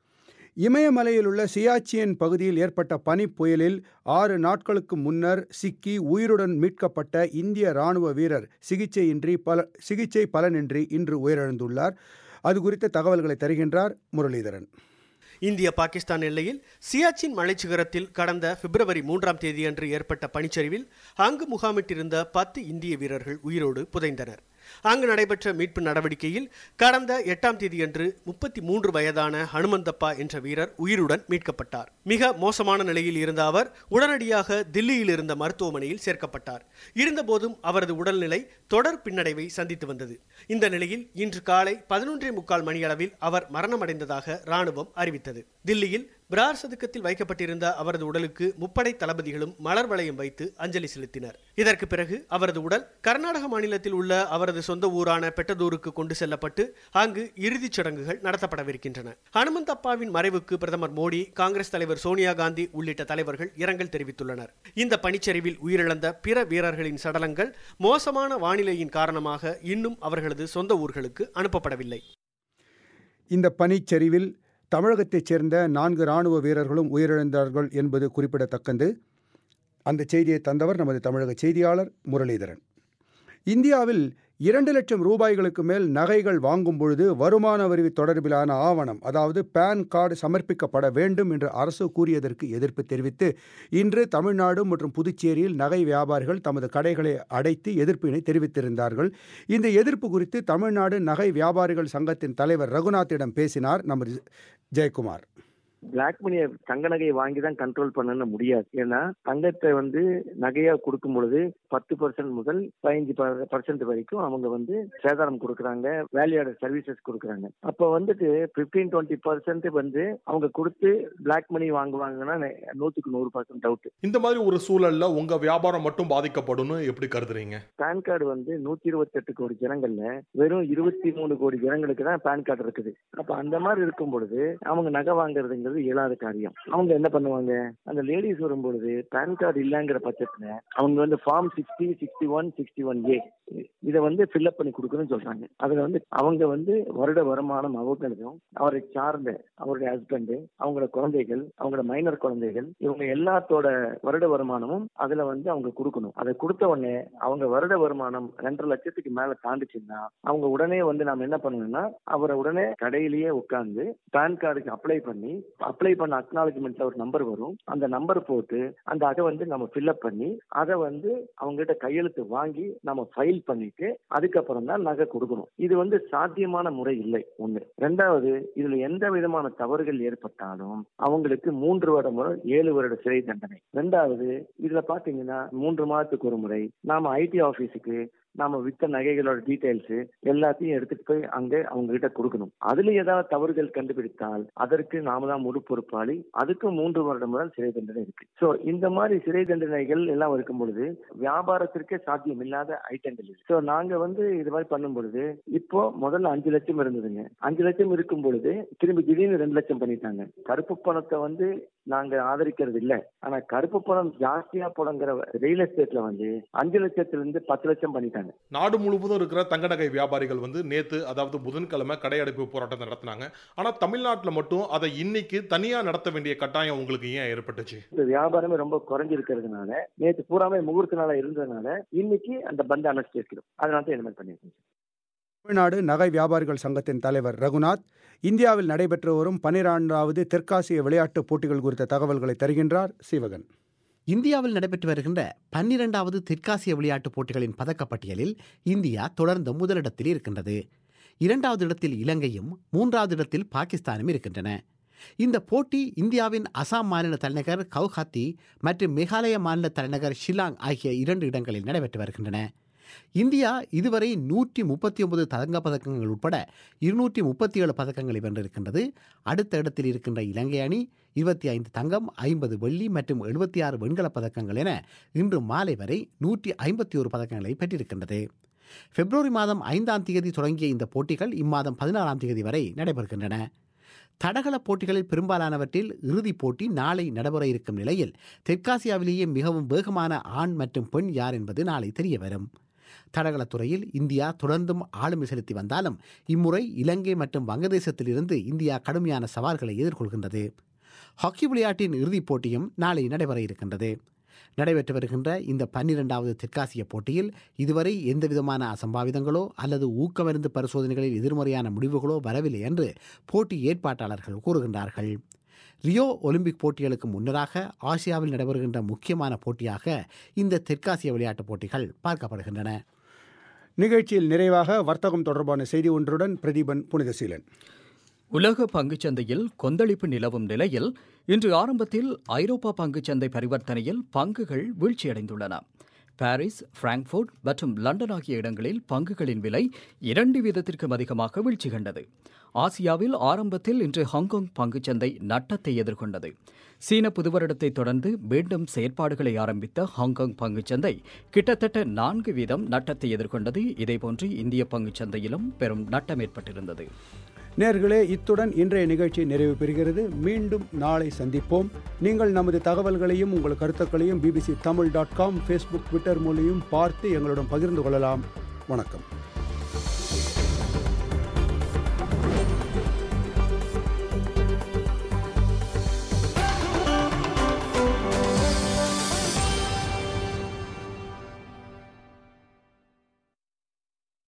இமயமலையில் உள்ள சியாச்சியன் பகுதியில் ஏற்பட்ட பனி புயலில் ஆறு நாட்களுக்கு முன்னர் சிக்கி உயிருடன் மீட்கப்பட்ட இந்திய ராணுவ வீரர் சிகிச்சையின்றி பல சிகிச்சை பலனின்றி இன்று உயிரிழந்துள்ளார் அது குறித்த தகவல்களை தருகின்றார் முரளிதரன் இந்திய பாகிஸ்தான் எல்லையில் சியாச்சின் மலைச்சிகரத்தில் கடந்த பிப்ரவரி மூன்றாம் தேதியன்று ஏற்பட்ட பனிச்சரிவில் அங்கு முகாமிட்டிருந்த பத்து இந்திய வீரர்கள் உயிரோடு புதைந்தனர் அங்கு நடைபெற்ற மீட்பு நடவடிக்கையில் கடந்த எட்டாம் தேதியன்று முப்பத்தி மூன்று வயதான ஹனுமந்தப்பா என்ற வீரர் உயிருடன் மீட்கப்பட்டார் மிக மோசமான நிலையில் இருந்த அவர் உடனடியாக தில்லியில் இருந்த மருத்துவமனையில் சேர்க்கப்பட்டார் இருந்தபோதும் அவரது உடல்நிலை தொடர் பின்னடைவை சந்தித்து வந்தது இந்த நிலையில் இன்று காலை பதினொன்றே முக்கால் மணியளவில் அவர் மரணமடைந்ததாக ராணுவம் அறிவித்தது தில்லியில் பிரார் சதுக்கத்தில் வைக்கப்பட்டிருந்த அவரது உடலுக்கு முப்படை தளபதிகளும் மலர் வளையம் வைத்து அஞ்சலி செலுத்தினர் இதற்கு பிறகு அவரது உடல் கர்நாடக மாநிலத்தில் உள்ள அவரது சொந்த ஊரான பெட்டதூருக்கு கொண்டு செல்லப்பட்டு அங்கு இறுதிச் சடங்குகள் நடத்தப்படவிருக்கின்றன ஹனுமந்தப்பாவின் மறைவுக்கு பிரதமர் மோடி காங்கிரஸ் தலைவர் சோனியா காந்தி உள்ளிட்ட தலைவர்கள் இரங்கல் தெரிவித்துள்ளனர் இந்த பனிச்சரிவில் உயிரிழந்த பிற வீரர்களின் சடலங்கள் மோசமான வானிலையின் காரணமாக இன்னும் அவர்களது சொந்த ஊர்களுக்கு அனுப்பப்படவில்லை இந்த பனிச்சரிவில் தமிழகத்தைச் சேர்ந்த நான்கு இராணுவ வீரர்களும் உயிரிழந்தார்கள் என்பது குறிப்பிடத்தக்கது அந்த செய்தியை தந்தவர் நமது தமிழக செய்தியாளர் முரளிதரன் இந்தியாவில் இரண்டு லட்சம் ரூபாய்களுக்கு மேல் நகைகள் வாங்கும் பொழுது வருமான வரி தொடர்பிலான ஆவணம் அதாவது பேன் கார்டு சமர்ப்பிக்கப்பட வேண்டும் என்று அரசு கூறியதற்கு எதிர்ப்பு தெரிவித்து இன்று தமிழ்நாடு மற்றும் புதுச்சேரியில் நகை வியாபாரிகள் தமது கடைகளை அடைத்து எதிர்ப்பினை தெரிவித்திருந்தார்கள் இந்த எதிர்ப்பு குறித்து தமிழ்நாடு நகை வியாபாரிகள் சங்கத்தின் தலைவர் ரகுநாத்திடம் பேசினார் நமது ஜெயக்குமார் பிளாக் மணியை தங்க நகையை வாங்கி தான் கண்ட்ரோல் பண்ண முடியாது ஏன்னா தங்கத்தை வந்து நகையா கொடுக்கும் பொழுது பத்து பர்சன்ட் முதல் பதினஞ்சு பர்சன்ட் வரைக்கும் அவங்க வந்து சேதாரம் கொடுக்குறாங்க வேல்யூட சர்வீசஸ் கொடுக்குறாங்க அப்போ வந்துட்டு பிப்டீன் டுவெண்ட்டி பர்சன்ட் வந்து அவங்க கொடுத்து பிளாக் மணி வாங்குவாங்கன்னா நூற்றுக்கு நூறு பர்சன்ட் டவுட் இந்த மாதிரி ஒரு சூழல்ல உங்க வியாபாரம் மட்டும் பாதிக்கப்படும்னு எப்படி கருதுறீங்க பேன் கார்டு வந்து நூத்தி இருபத்தி எட்டு கோடி ஜனங்கள்ல வெறும் இருபத்தி மூணு கோடி ஜனங்களுக்கு தான் பேன் கார்டு இருக்குது அப்ப அந்த மாதிரி இருக்கும் பொழுது அவங்க நகை வாங்குறதுங்கிறது இயலாத காரியம் அவங்க என்ன பண்ணுவாங்க அந்த லேடிஸ் வரும்பொழுது பேன் கார்டு இல்லைங்கிற பட்சத்துல அவங்க வந்து form sixty sixty one sixty one A இதை வந்து ஃபில்அப் பண்ணி கொடுக்கணும்னு சொல்றாங்க அதுல வந்து அவங்க வந்து வருட வருமானம் அவங்களுக்கும் அவரை சார்ந்த அவருடைய ஹஸ்பண்ட் அவங்களோட குழந்தைகள் அவங்களோட மைனர் குழந்தைகள் இவங்க எல்லாத்தோட வருட வருமானமும் அதுல வந்து அவங்க கொடுக்கணும் அதை கொடுத்த உடனே அவங்க வருட வருமானம் ரெண்டரை லட்சத்துக்கு மேல தாண்டிச்சுன்னா அவங்க உடனே வந்து நாம என்ன பண்ணணும்னா அவரை உடனே கடையிலேயே உட்கார்ந்து பேன் கார்டுக்கு அப்ளை பண்ணி அப்ளை பண்ண அக்னாலஜ்மெண்ட்ல ஒரு நம்பர் வரும் அந்த நம்பர் போட்டு அந்த அதை வந்து நம்ம ஃபில்அப் பண்ணி அதை வந்து அவங்க கிட்ட கையெழுத்து வாங்கி நம்ம ஃபைல் பண்ணிட்டு அதுக்கப்புறம் தான் நகை கொடுக்கணும் இது வந்து சாத்தியமான முறை இல்லை ஒண்ணு ரெண்டாவது இதுல எந்த விதமான தவறுகள் ஏற்பட்டாலும் அவங்களுக்கு மூன்று வருடம் முதல் ஏழு வருட சிறை தண்டனை ரெண்டாவது இதுல பாத்தீங்கன்னா மூன்று மாதத்துக்கு ஒரு முறை நாம ஐடி ஆபீஸுக்கு நாம வித்த நகைகளோட டீடைல்ஸ் எல்லாத்தையும் எடுத்துட்டு போய் அங்க அவங்க கிட்ட கொடுக்கணும் அதுல ஏதாவது தவறுகள் கண்டுபிடித்தால் அதற்கு நாம தான் முழு பொறுப்பாளி அதுக்கு மூன்று வருடம் முதல் சிறை தண்டனை இருக்கு சோ இந்த மாதிரி சிறை தண்டனைகள் எல்லாம் இருக்கும் பொழுது வியாபாரத்திற்கே சாத்தியம் இல்லாத ஐட்டங்கள் இருக்கு சோ நாங்க வந்து இது மாதிரி பண்ணும் பொழுது இப்போ முதல்ல அஞ்சு லட்சம் இருந்ததுங்க அஞ்சு லட்சம் இருக்கும் பொழுது திரும்பி திடீர்னு ரெண்டு லட்சம் பண்ணிட்டாங்க கருப்பு பணத்தை வந்து நாங்க ஆதரிக்கிறது இல்ல ஆனா கருப்பு பணம் ஜாஸ்தியா புடங்கிற ரியல் எஸ்டேட்ல வந்து அஞ்சு லட்சத்துல இருந்து பத்து லட்சம் பண்ணிட்டாங்க நாடு முழுவதும் இருக்கிற தங்க நகை வியாபாரிகள் வந்து நேத்து அதாவது புதன்கிழமை கடையடைப்பு போராட்டத்தை நடத்தினாங்க ஆனா தமிழ்நாட்டுல மட்டும் அதை இன்னைக்கு தனியா நடத்த வேண்டிய கட்டாயம் உங்களுக்கு ஏன் ஏற்பட்டுச்சு இந்த வியாபாரமே ரொம்ப குறைஞ்சிருக்கிறதுனால நேற்று பூராமே முகூர்த்த நாளா இருந்ததுனால இன்னைக்கு அந்த பந்தை அணைச்சிட்டு இருக்கிறோம் அதனால தான் இந்த மாதிரி பண்ணியிருக்கோம் தமிழ்நாடு நகை வியாபாரிகள் சங்கத்தின் தலைவர் ரகுநாத் இந்தியாவில் நடைபெற்று வரும் பனிரெண்டாவது தெற்காசிய விளையாட்டுப் போட்டிகள் குறித்த தகவல்களை தருகின்றார் சிவகன் இந்தியாவில் நடைபெற்று வருகின்ற பன்னிரெண்டாவது தெற்காசிய விளையாட்டுப் போட்டிகளின் பதக்கப்பட்டியலில் இந்தியா தொடர்ந்து முதலிடத்தில் இருக்கின்றது இரண்டாவது இடத்தில் இலங்கையும் மூன்றாவது இடத்தில் பாகிஸ்தானும் இருக்கின்றன இந்த போட்டி இந்தியாவின் அசாம் மாநில தலைநகர் கவுஹாத்தி மற்றும் மேகாலய மாநில தலைநகர் ஷில்லாங் ஆகிய இரண்டு இடங்களில் நடைபெற்று வருகின்றன இந்தியா இதுவரை நூற்றி முப்பத்தி ஒன்பது தங்கப் பதக்கங்கள் உட்பட இருநூற்றி முப்பத்தி ஏழு பதக்கங்களை வென்றிருக்கின்றது அடுத்த இடத்தில் இருக்கின்ற இலங்கை அணி இருபத்தி ஐந்து தங்கம் ஐம்பது வெள்ளி மற்றும் எழுபத்தி ஆறு வெண்கலப் பதக்கங்கள் என இன்று மாலை வரை நூற்றி ஐம்பத்தி ஒரு பதக்கங்களை பெற்றிருக்கின்றது பிப்ரவரி மாதம் ஐந்தாம் தேதி தொடங்கிய இந்த போட்டிகள் இம்மாதம் பதினாறாம் தேதி வரை நடைபெறுகின்றன தடகள போட்டிகளில் பெரும்பாலானவற்றில் இறுதிப் போட்டி நாளை நடைபெற இருக்கும் நிலையில் தெற்காசியாவிலேயே மிகவும் வேகமான ஆண் மற்றும் பெண் யார் என்பது நாளை தெரிய வரும் தடகளத்துறையில் இந்தியா தொடர்ந்தும் ஆளுமை செலுத்தி வந்தாலும் இம்முறை இலங்கை மற்றும் வங்கதேசத்திலிருந்து இந்தியா கடுமையான சவால்களை எதிர்கொள்கின்றது ஹாக்கி விளையாட்டின் இறுதிப் போட்டியும் நாளை நடைபெற இருக்கின்றது நடைபெற்று வருகின்ற இந்த பன்னிரெண்டாவது தெற்காசிய போட்டியில் இதுவரை எந்தவிதமான அசம்பாவிதங்களோ அல்லது ஊக்கமருந்து பரிசோதனைகளில் எதிர்மறையான முடிவுகளோ வரவில்லை என்று போட்டி ஏற்பாட்டாளர்கள் கூறுகின்றார்கள் ரியோ ஒலிம்பிக் போட்டிகளுக்கு முன்னராக ஆசியாவில் நடைபெறுகின்ற முக்கியமான போட்டியாக இந்த தெற்காசிய விளையாட்டுப் போட்டிகள் பார்க்கப்படுகின்றன நிகழ்ச்சியில் நிறைவாக வர்த்தகம் தொடர்பான செய்தி ஒன்றுடன் பிரதீபன் புனிதசீலன் உலக பங்குச்சந்தையில் கொந்தளிப்பு நிலவும் நிலையில் இன்று ஆரம்பத்தில் ஐரோப்பா பங்குச்சந்தை பரிவர்த்தனையில் பங்குகள் வீழ்ச்சியடைந்துள்ளன பாரிஸ் பிராங்க்ஃபோர்ட் மற்றும் லண்டன் ஆகிய இடங்களில் பங்குகளின் விலை இரண்டு வீதத்திற்கும் அதிகமாக வீழ்ச்சி கண்டது ஆசியாவில் ஆரம்பத்தில் இன்று ஹாங்காங் பங்குச்சந்தை நட்டத்தை எதிர்கொண்டது சீன புதுவருடத்தை தொடர்ந்து மீண்டும் செயற்பாடுகளை ஆரம்பித்த ஹாங்காங் பங்குச்சந்தை கிட்டத்தட்ட நான்கு வீதம் நட்டத்தை எதிர்கொண்டது இதேபோன்று இந்திய பங்குச்சந்தையிலும் பெரும் நட்டம் ஏற்பட்டிருந்தது நேர்களே இத்துடன் இன்றைய நிகழ்ச்சி நிறைவு பெறுகிறது மீண்டும் நாளை சந்திப்போம் நீங்கள் நமது தகவல்களையும் உங்கள் கருத்துக்களையும் BBC Tamil dot com Facebook Twitter மூலியம் பார்த்து எங்களுடன் பகிர்ந்து கொள்ளலாம் வணக்கம்